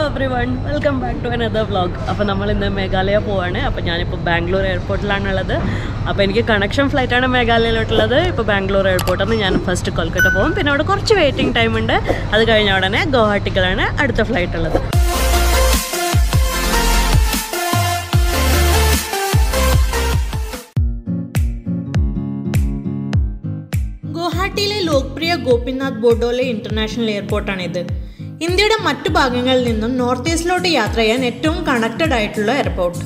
every one welcome back to another vlog അപ്പോൾ നമ്മൾ ഇന്ന് മേഘാലയ പോവാണ് അപ്പോൾ ഞാനിപ്പോൾ ബാംഗ്ലൂർ എയർപോർട്ടിലാണുള്ളത് അപ്പോൾ എനിക്ക് കണക്ഷൻ ഫ്ലൈറ്റാണ് മേഘാലയയിലോട്ടുള്ളത് ഇപ്പോൾ ബാംഗ്ലൂർ എയർപോർട്ടിൽ നിന്ന് ഞാൻ ഫസ്റ്റ് കൊൽക്കത്ത പോകും പിന്നെ അവിടെ കുറച്ച് വെയിറ്റിംഗ് ടൈം ഉണ്ട് അത് കഴിഞ്ഞ ഉടനെ ഗുവാഹട്ടിക്കലാണ് അടുത്ത ഫ്ലൈറ്റ് ഉള്ളത് ഗുവാഹട്ടിയിലെ ലോക്പ്രിയ ഗോപിനാഥ് ബോഡോലെ ഇന്റർനാഷണൽ എയർപോർട്ടാണിത് ഇന്ത്യയുടെ മറ്റു ഭാഗങ്ങളിൽ നിന്നും നോർത്ത് ഈസ്റ്റിലോട്ട് യാത്ര ചെയ്യാൻ ഏറ്റവും കണക്റ്റഡ് ആയിട്ടുള്ള എയർപോർട്ട്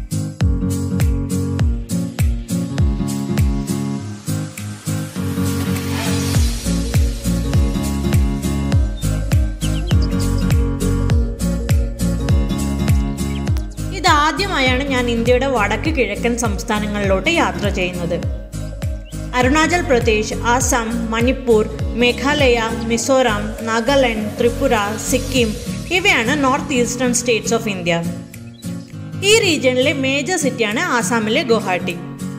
ഇതാദ്യമായാണ് ഞാൻ ഇന്ത്യയുടെ വടക്ക് കിഴക്കൻ സംസ്ഥാനങ്ങളിലോട്ട് യാത്ര ചെയ്യുന്നത് അരുണാചൽ പ്രദേശ് ആസാം മണിപ്പൂർ മേഘാലയ മിസോറാം നാഗാലാൻഡ് ത്രിപുര സിക്കിം ഇവയാണ് north eastern states of India ഈ റീജിയണിലെ മേജർ സിറ്റിയാണ് ആസാമിലെ Guwahati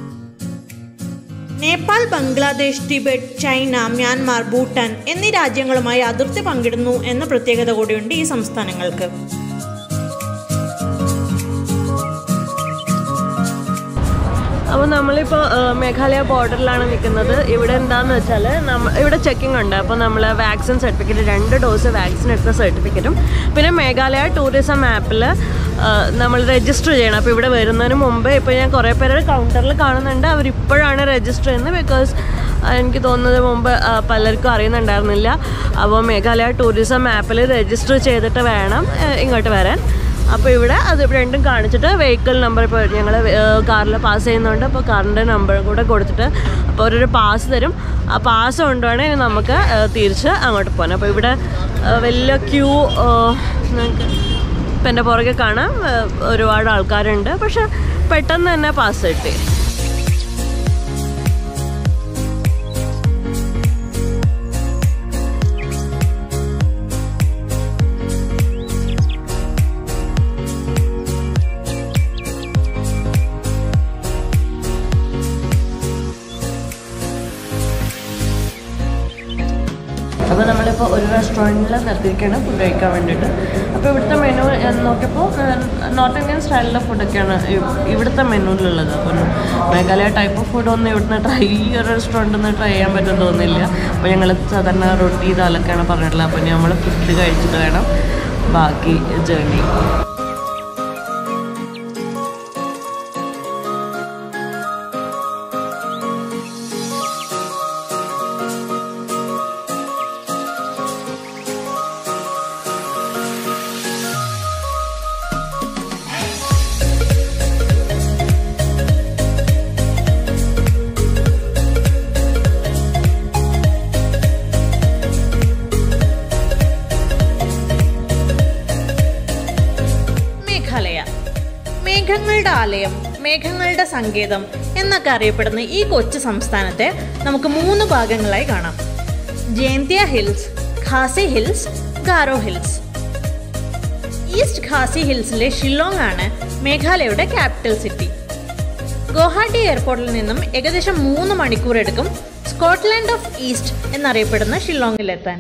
Nepal Bangladesh Tibet China Myanmar Bhutan എന്നീ രാജ്യങ്ങളുമായി അതിർത്തി പങ്കിടുന്നു എന്ന പ്രത്യേകത കൂടിയുണ്ട് ഈ സംസ്ഥാനങ്ങൾക്ക് അപ്പോൾ നമ്മളിപ്പോൾ മേഘാലയ ബോർഡറിലാണ് നിൽക്കുന്നത് ഇവിടെ എന്താണെന്ന് വെച്ചാൽ നമ്മ ഇവിടെ ചെക്കിംഗ് ഉണ്ട് അപ്പോൾ നമ്മൾ വാക്സിൻ സർട്ടിഫിക്കറ്റ് രണ്ട് ഡോസ് വാക്സിൻ എടുത്ത സർട്ടിഫിക്കറ്റും പിന്നെ മേഘാലയ ടൂറിസം ആപ്പിൽ നമ്മൾ രജിസ്റ്റർ ചെയ്യണം അപ്പോൾ ഇവിടെ വരുന്നതിന് മുമ്പ് ഇപ്പോൾ ഞാൻ കുറേ പേര് കൗണ്ടറിൽ കാണുന്നുണ്ട് അവരിപ്പോഴാണ് രജിസ്റ്റർ ചെയ്യുന്നത് ബിക്കോസ് എനിക്ക് തോന്നുന്നത് മുമ്പ് ആ, പലർക്കും അറിയുന്നുണ്ടായിരുന്നില്ല അപ്പോൾ മേഘാലയ ടൂറിസം ആപ്പിൽ രജിസ്റ്റർ ചെയ്തിട്ട് വേണം ആ, ഇങ്ങോട്ട് വരാൻ അപ്പോൾ ഇവിടെ അത് രണ്ടും കാണിച്ചിട്ട് വെഹിക്കിൾ നമ്പർ ഇപ്പോൾ ഞങ്ങൾ കാറിൽ പാസ് ചെയ്യുന്നുണ്ട് അപ്പോൾ കാറിൻ്റെ നമ്പർ കൂടെ കൊടുത്തിട്ട് അപ്പോൾ അവരൊരു പാസ് തരും ആ പാസ് കൊണ്ടുവേണേൽ നമുക്ക് ആ, തിരിച്ച് അങ്ങോട്ട് പോകാൻ അപ്പോൾ ഇവിടെ ആ, വലിയ ക്യൂ നിങ്ങൾക്ക് ഇപ്പം എൻ്റെ പുറകെ കാണാം ആ, ഒരുപാട് ആൾക്കാരുണ്ട് പക്ഷെ പെട്ടെന്ന് തന്നെ പാസ് കിട്ടി അപ്പോൾ നമ്മളിപ്പോൾ ഒരു റെസ്റ്റോറൻറ്റിൽ നിർത്തിയിരിക്കുകയാണ് ഫുഡ് കഴിക്കാൻ വേണ്ടിയിട്ട് അപ്പോൾ ഇവിടുത്തെ മെനു നോക്കിയപ്പോൾ നോർത്ത് ഇന്ത്യൻ സ്റ്റൈലിലെ ഫുഡൊക്കെയാണ് ഇവ്- ഇവിടുത്തെ മെനുവിലുള്ളത് അപ്പോൾ മേഘാലയ ടൈപ്പ് ഓഫ് ഫുഡൊന്നും ഇവിടുന്ന് ട്രൈ ഈ ഒരു റെസ്റ്റോറൻറ്റിൽ നിന്ന് ട്രൈ ചെയ്യാൻ പറ്റുമെന്ന് തോന്നുന്നില്ല അപ്പോൾ ഞങ്ങൾ സാധാരണ റൊട്ടി ഇതാലൊക്കെയാണ് പറഞ്ഞിട്ടുള്ളത് അപ്പോൾ നമ്മൾ ഫുഡ് കഴിച്ചിട്ട് വേണം ബാക്കി ജേർണി മേഘാലയ മേഘങ്ങളുടെ ആലയം മേഘങ്ങളുടെ സങ്കേതം എന്നൊക്കെ അറിയപ്പെടുന്ന ഈ കൊച്ചു സംസ്ഥാനത്തെ നമുക്ക് മൂന്ന് ഭാഗങ്ങളായി കാണാം Jaintia hills Khasi hills Garo hills east Khasi ഹിൽസിലെ ഷില്ലോങ് ആണ് മേഘാലയയുടെ ക്യാപിറ്റൽ സിറ്റി ഗുവാഹട്ടി എയർപോർട്ടിൽ നിന്നും ഏകദേശം മൂന്ന് മണിക്കൂർ എടുക്കും സ്കോട്ട്ലാൻഡ് ഓഫ് ഈസ്റ്റ് എന്നറിയപ്പെടുന്ന ഷില്ലോങ്ങിലെത്താൻ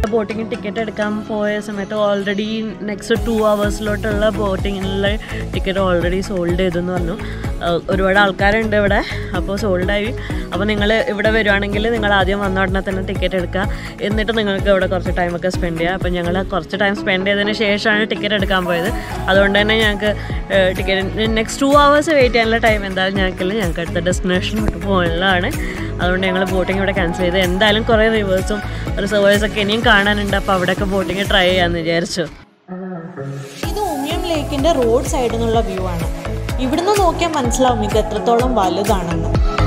ബോട്ടിങ് ടിക്കറ്റ് എടുക്കാൻ പോയ സമയത്ത് ഓൾറെഡി നെക്സ്റ്റ് ടു അവേഴ്സിലോട്ടുള്ള ബോട്ടിങ്ങിനുള്ള ടിക്കറ്റ് ഓൾറെഡി സോൾഡ് ചെയ്തെന്ന് പറഞ്ഞു ആഹ് ഒരുപാട് ആൾക്കാരുണ്ട് ഇവിടെ അപ്പോൾ സോൾഡായി അപ്പോൾ നിങ്ങൾ ഇവിടെ വരുവാണെങ്കിൽ നിങ്ങൾ ആദ്യം വന്ന ഉടനെ തന്നെ ടിക്കറ്റ് എടുക്കുക എന്നിട്ട് നിങ്ങൾക്ക് ഇവിടെ കുറച്ച് ടൈമൊക്കെ സ്പെൻഡ് ചെയ്യുക അപ്പോൾ ഞങ്ങൾ കുറച്ച് ടൈം സ്പെൻഡ് ചെയ്തതിന് ശേഷമാണ് ടിക്കറ്റ് എടുക്കാൻ പോയത് അതുകൊണ്ട് തന്നെ ഞങ്ങൾക്ക് ticket next two hours wait ചെയ്യാനുള്ള ടൈം എന്തായാലും ഞങ്ങൾക്കില്ല ഞങ്ങൾക്ക് അടുത്ത ഡെസ്റ്റിനേഷനിലോട്ട് പോകാനുള്ളതാണ് അതുകൊണ്ട് ഞങ്ങൾ ബോട്ടിംഗ് ഇവിടെ ക്യാൻസൽ ചെയ്ത് എന്തായാലും കുറേ റിവേഴ്സും റിസർവേഴ്സ് ഒക്കെ ഇനിയും കാണാനുണ്ട് അപ്പോൾ അവിടെയൊക്കെ ബോട്ടിംഗ് ട്രൈ ചെയ്യാമെന്ന് വിചാരിച്ചു ഇത് ഉമിയം ലേക്കിന്റെ റോഡ് സൈഡിൽ നിന്നുള്ള വ്യൂ ആണ് ഇവിടുന്ന് നോക്കിയാൽ മനസ്സിലാവും ഇത് എത്രത്തോളം വലുതാണെന്ന്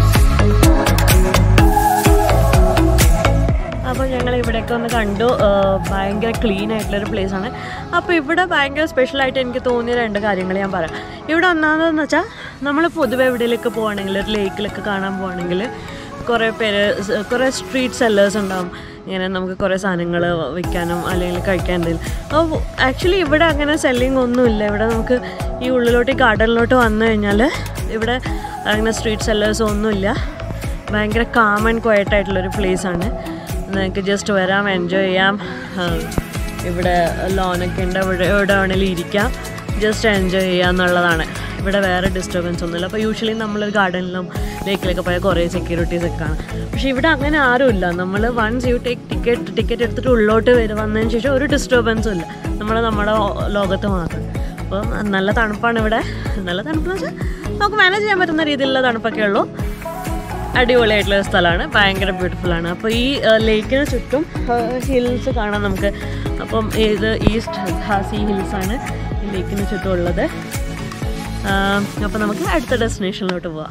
അപ്പോൾ ഞങ്ങൾ ഇവിടെയൊക്കെ ഒന്ന് കണ്ടു ആ, ഭയങ്കര ക്ലീൻ ആയിട്ടുള്ളൊരു place ആണ് അപ്പോൾ ഇവിടെ ഭയങ്കര സ്പെഷ്യലായിട്ട് എനിക്ക് തോന്നിയ രണ്ട് കാര്യങ്ങൾ ഞാൻ പറയാം ഇവിടെ ഒന്നാമതെന്ന് വെച്ചാൽ നമ്മൾ പൊതുവെ എവിടെയെങ്കിലൊക്കെ പോവുകയാണെങ്കിൽ ഒരു ലേക്കിലൊക്കെ കാണാൻ പോവുകയാണെങ്കിൽ കുറേ പേര് സ് കുറേ സ്ട്രീറ്റ് സെല്ലേഴ്സ് ഉണ്ടാവും ഇങ്ങനെ നമുക്ക് കുറേ സാധനങ്ങൾ വിൽക്കാനും അല്ലെങ്കിൽ കഴിക്കാൻ എന്തെങ്കിലും അപ്പോൾ ആക്ച്വലി ഇവിടെ അങ്ങനെ സെല്ലിംഗ് ഒന്നുമില്ല ഇവിടെ നമുക്ക് ഈ ഉള്ളിലോട്ട് ഈ ഗാർഡനിലോട്ട് വന്നു കഴിഞ്ഞാൽ ഇവിടെ അങ്ങനെ സ്ട്രീറ്റ് സെല്ലേഴ്സ് ഒന്നുമില്ല ഭയങ്കര കാം ആൻഡ് ക്വയറ്റ് ആയിട്ടുള്ളൊരു place ആണ് നിങ്ങൾക്ക് ജസ്റ്റ് വരാം എൻജോയ് ചെയ്യാം ആ, ഇവിടെ ലോണൊക്കെ ഉണ്ട് ഇവിടെ എവിടെ വേണമെങ്കിലും ഇരിക്കാം ജസ്റ്റ് എൻജോയ് ചെയ്യുക എന്നുള്ളതാണ് ഇവിടെ വേറെ ഡിസ്റ്റർബൻസ് ഒന്നുമില്ല അപ്പോൾ യൂഷ്വലി നമ്മളൊരു ഗാർഡനിലും ലേക്കിലൊക്കെ പോയാൽ കുറേ സെക്യൂരിറ്റീസ് ഒക്കെ കാണാം പക്ഷേ ഇവിടെ അങ്ങനെ ആരുമില്ല നമ്മൾ once you take ticket ticket എടുത്തിട്ട് ഉള്ളോട്ട് വരും വന്നതിന് ശേഷം ഒരു ഡിസ്റ്റർബൻസും ഇല്ല നമ്മൾ നമ്മുടെ ലോകത്ത് മാത്രം അപ്പം നല്ല തണുപ്പാണ് ഇവിടെ നല്ല തണുപ്പെന്ന് വെച്ചാൽ നമുക്ക് മാനേജ് ചെയ്യാൻ പറ്റുന്ന രീതിയിലുള്ള തണുപ്പൊക്കെ ഉള്ളൂ അടിപൊളിയായിട്ടുള്ള ഒരു സ്ഥലമാണ് ഭയങ്കര ബ്യൂട്ടിഫുൾ ആണ് അപ്പോൾ ഈ ലേക്കിന് ചുറ്റും ഹിൽസ് കാണാം നമുക്ക് അപ്പം ഇത് ഈസ്റ്റ് ഹാസി ഹിൽസ് ആണ് ഈ ലേക്കിന് ചുറ്റും ഉള്ളത് അപ്പോൾ നമുക്ക് അടുത്ത ഡെസ്റ്റിനേഷനിലോട്ട് പോവാം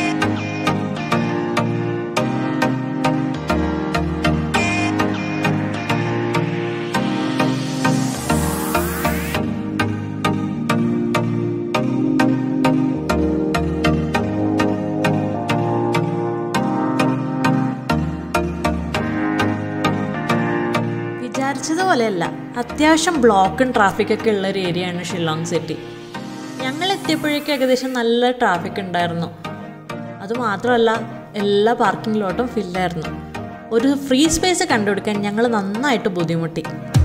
വിചാരിച്ചതുപോലെയല്ല അത്യാവശ്യം ബ്ലോക്കും ട്രാഫിക്കൊക്കെ ഉള്ള ഒരു ഏരിയയാണ് ഷില്ലോങ് സിറ്റി ഞങ്ങൾ എത്തിയപ്പോഴേക്കും ഏകദേശം നല്ല ട്രാഫിക് ഉണ്ടായിരുന്നു അതുമാത്രമല്ല എല്ലാ പാർക്കിംഗ് ലോട്ടും ഫില്ലായിരുന്നു ഒരു ഫ്രീ സ്പേസ് കണ്ടുപിടിക്കാൻ ഞങ്ങൾ നന്നായിട്ട് ബുദ്ധിമുട്ടി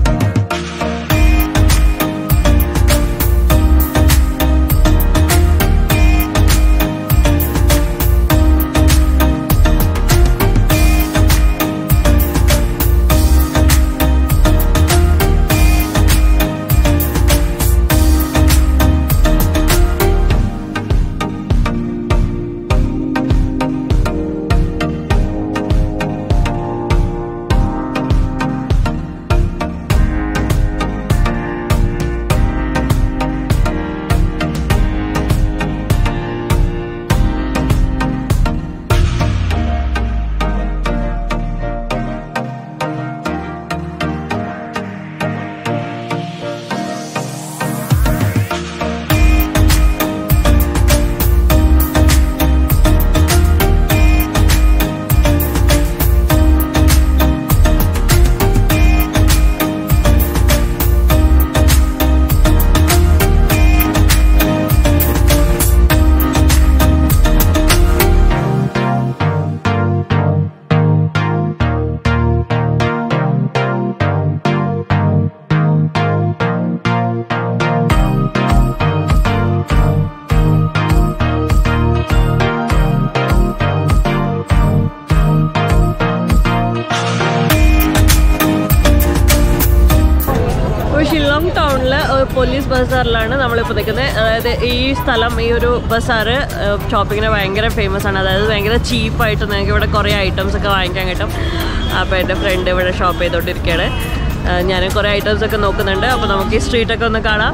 ഇപ്പോൾ ഷില്ലോങ് ടൗണിൽ പോലീസ് ബസാറിലാണ് നമ്മളിപ്പോൾ നിൽക്കുന്നത് അതായത് ഈ സ്ഥലം ഈ ഒരു ബസാറ് ഷോപ്പിങ്ങിന് ഭയങ്കര ഫേമസ് ആണ് അതായത് ഭയങ്കര ചീപ്പായിട്ട് നിങ്ങൾക്ക് ഇവിടെ കുറേ ഐറ്റംസ് ഒക്കെ വാങ്ങിക്കാൻ കിട്ടും അപ്പോൾ എൻ്റെ ഫ്രണ്ട് ഇവിടെ ഷോപ്പ് ചെയ്തുകൊണ്ടിരിക്കുകയാണ് ഞാൻ കുറേ ഐറ്റംസ് ഒക്കെ നോക്കുന്നുണ്ട് അപ്പോൾ നമുക്ക് ഈ സ്ട്രീറ്റൊക്കെ ഒന്ന് കാണാം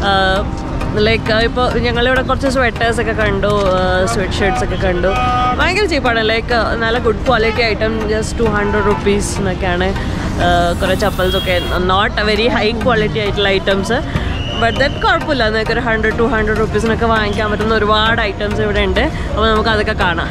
ലൈക്ക് ഇപ്പോൾ ഞങ്ങളിവിടെ കുറച്ച് സ്വെറ്റേഴ്സ് ഒക്കെ കണ്ടു സ്വെറ്റ് ഷർട്ട്സ് ഒക്കെ കണ്ടു ഭയങ്കര ചീപ്പാണ് ലൈക്ക് നല്ല good quality item just two hundred rupees എന്നൊക്കെയാണ് കുറേ ചപ്പൽസൊക്കെ നോട്ട് വെരി ഹൈ ക്വാളിറ്റി ആയിട്ടുള്ള ഐറ്റംസ് ബട്ട് ദറ്റ് കുഴപ്പമില്ല നിങ്ങൾക്ക് ഒരു ഹൺഡ്രഡ് ടു ഹൺഡ്രഡ് റുപ്പീസിനൊക്കെ വാങ്ങിക്കാൻ പറ്റുന്ന ഒരുപാട് ഐറ്റംസ് ഇവിടെ ഉണ്ട് അപ്പോൾ നമുക്ക് അതൊക്കെ കാണാം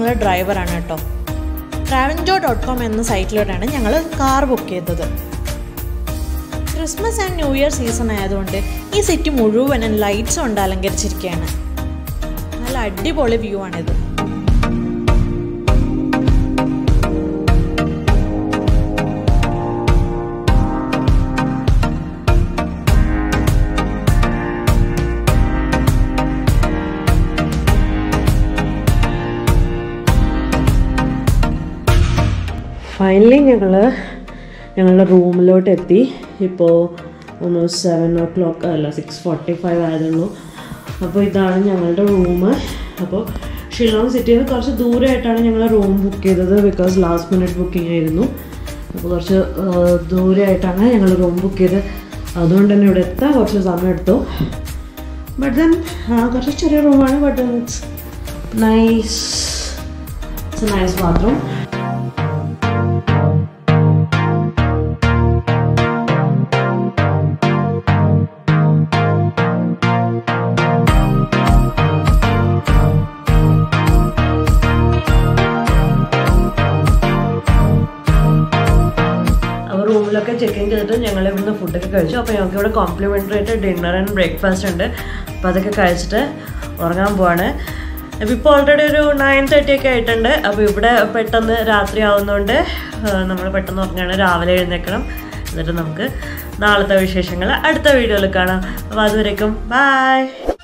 ഞങ്ങളുടെ ഡ്രൈവറാണ് കേട്ടോ ട്രാവൻജോ ഡോട്ട് കോം എന്ന സൈറ്റിലൂടെയാണ് ഞങ്ങൾ കാർ ബുക്ക് ചെയ്തത് Christmas and new year season ആയതുകൊണ്ട് ഈ സിറ്റി മുഴുവനും ലൈറ്റ്സ് കൊണ്ട് അലങ്കരിച്ചിരിക്കുകയാണ് നല്ല അടിപൊളി വ്യൂ ആണിത് ഫൈനലി ഞങ്ങൾ ഞങ്ങളുടെ റൂമിലോട്ട് എത്തി ഇപ്പോൾ ഒന്ന് സെവൻ ഓ ക്ലോക്ക് അല്ല സിക്സ് ഫോർട്ടി ഫൈവ് ആയതുള്ളൂ അപ്പോൾ ഇതാണ് ഞങ്ങളുടെ റൂം അപ്പോൾ ഷില്ലോങ് സിറ്റിയിൽ നിന്ന് കുറച്ച് ദൂരമായിട്ടാണ് ഞങ്ങൾ റൂം ബുക്ക് ചെയ്തത് ബിക്കോസ് ലാസ്റ്റ് മിനിറ്റ് ബുക്കിംഗ് ആയിരുന്നു അപ്പോൾ കുറച്ച് ദൂരമായിട്ടാണ് ഞങ്ങൾ റൂം ബുക്ക് ചെയ്ത് അതുകൊണ്ട് തന്നെ ഇവിടെ എത്താൻ കുറച്ച് സമയം എടുത്തു ബട്ട് ദെൻ കുറച്ച് ചെറിയ റൂമാണ് but it's nice it's nice bathroom അപ്പോൾ റൂമിലൊക്കെ ചെക്ക് ഇൻ ചെയ്തിട്ട് ഞങ്ങൾ ഇവിടുന്ന് ഫുഡൊക്കെ കഴിച്ചു അപ്പോൾ ഞങ്ങൾക്ക് ഇവിടെ കോംപ്ലിമെൻ്ററി ആയിട്ട് ഡിന്നർ ആൻഡ് ബ്രേക്ക്ഫാസ്റ്റ് ഉണ്ട് അപ്പോൾ അതൊക്കെ കഴിച്ചിട്ട് ഉറങ്ങാൻ പോവാണ് അപ്പോൾ ഇപ്പോൾ ഓൾറെഡി ഒരു നയൻ തേർട്ടി ഒക്കെ ആയിട്ടുണ്ട് അപ്പോൾ ഇവിടെ പെട്ടെന്ന് രാത്രി ആവുന്നതുകൊണ്ട് നമ്മൾ പെട്ടെന്ന് ഉറങ്ങുകയാണ് രാവിലെ എഴുന്നേക്കണം എന്നിട്ട് നമുക്ക് നാളത്തെ വിശേഷങ്ങൾ അടുത്ത വീഡിയോയിൽ കാണാം അപ്പോൾ അതുവരേക്കും ബായ്